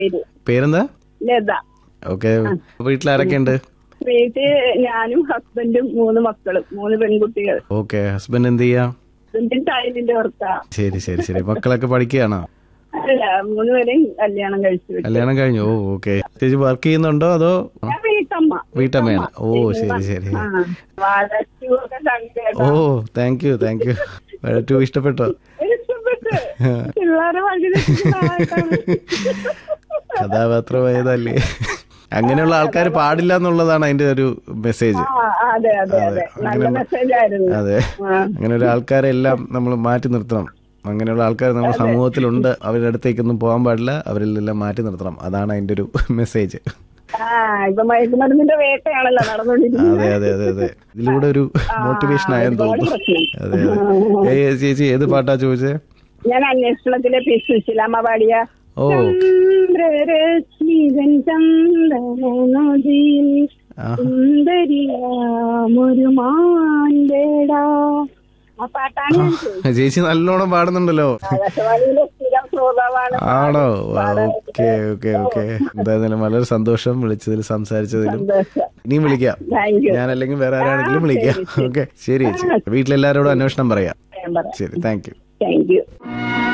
പേര് പേരെന്താ ലത ഓക്കെ വീട്ടിലാരൊക്കെ ഉണ്ട് വീട്ടിൽ ഞാനും ഹസ്ബൻഡും മൂന്ന് മക്കളും മൂന്ന് പെൺകുട്ടികൾ ഓക്കെ ഹസ്ബൻഡ് എന്ത് ചെയ്യാ ഹസ്ബൻഡും ടൈലിന്റെ പുറത്താ ശരി ശരി ശരി മക്കളൊക്കെ പഠിക്കുകയാണോ അല്ല മൂന്ന് പേരെയും കല്യാണം കഴിച്ചു വിട്ടു കല്യാണം കഴിഞ്ഞു ഓ ഓക്കെ ചേച്ചി വർക്ക് ചെയ്യുന്നുണ്ടോ അതോ ഞാൻ വീട്ടമ്മ വീട്ടമ്മയാണ് ഓ ശരി ശരി ആ വാഴച്ചൂക്കെ കണ്ടേട്ടാ ഓ thank you thank you too ഇഷ്ടപ്പെട്ടോ ഇഷ്ടപ്പെട്ട് പിള്ളേരെ വഴി തെറ്റിക്കുന്ന ആളായിട്ടാണ്. കഥാപാത്രമായതല്ലേ അങ്ങനെയുള്ള ആൾക്കാർ പാടില്ല എന്നുള്ളതാണ് അതിന്റെ ഒരു മെസ്സേജ് ആ, അതെ അതെ അതെ നല്ല മെസ്സേജ് ആയിരുന്നു അതെ ആ. അങ്ങനെ ഒരു ആൾക്കാരെ എല്ലാം നമ്മൾ മാറ്റി നിർത്തണം അങ്ങനെയുള്ള ആൾക്കാർ നമ്മുടെ സമൂഹത്തിലുണ്ട് അവരുടെ അടുത്തേക്കൊന്നും പോകാൻ പാടില്ല അവരിലെല്ലാം മാറ്റി നിർത്തണം അതാണ് അതിന്റെ ഒരു മെസ്സേജ് ആ ഇപ്പൊ മയക്കുമരുന്നിന്റെ വേട്ടയാണല്ലോ നടന്നുകൊണ്ടിരിക്കുന്നത് അതെ അതെ അതെ അതെ ഇതിലൂടെ ഒരു മോട്ടിവേഷൻ ആയെന്ന് തോന്നുന്നു അതെ അതെ ഏ ചേച്ചി ഏത് പാട്ടാ ചോദിച്ചേ ഞാൻ അന്വേഷണത്തിലെ പി സുശീലാമ്മ പാടിയ ഓ ചന്ദ്രരശ്മിതൻ ചന്ദനനദിയിൽ ആഹാ. സുന്ദരിയാമൊരു മാൻപേടാ ആ പാട്ടാണ് ഞാൻ ചോദിച്ചത്. ചേച്ചി നല്ലോണം പാടുന്നുണ്ടല്ലോ ആകാശവാണിയിലെ സ്ഥിരം ശ്രോതാവാണ് ആണോ ഓക്കെ ഓക്കെ ഓക്കെ എന്തായാലും വളരെ സന്തോഷം വിളിച്ചതിൽ സംസാരിച്ചതിലും സന്തോഷം ഇനിയും വിളിക്കാം താങ്ക് യു ഞാൻ അല്ലെങ്കിൽ വേറെ ആരാണെങ്കിലും വിളിക്കാം ഓക്കെ ശരി ചേച്ചി വീട്ടിലെല്ലാരോടും അന്വേഷണം പറയാം ഞാൻ പറയാം ശരി താങ്ക് യു താങ്ക് യു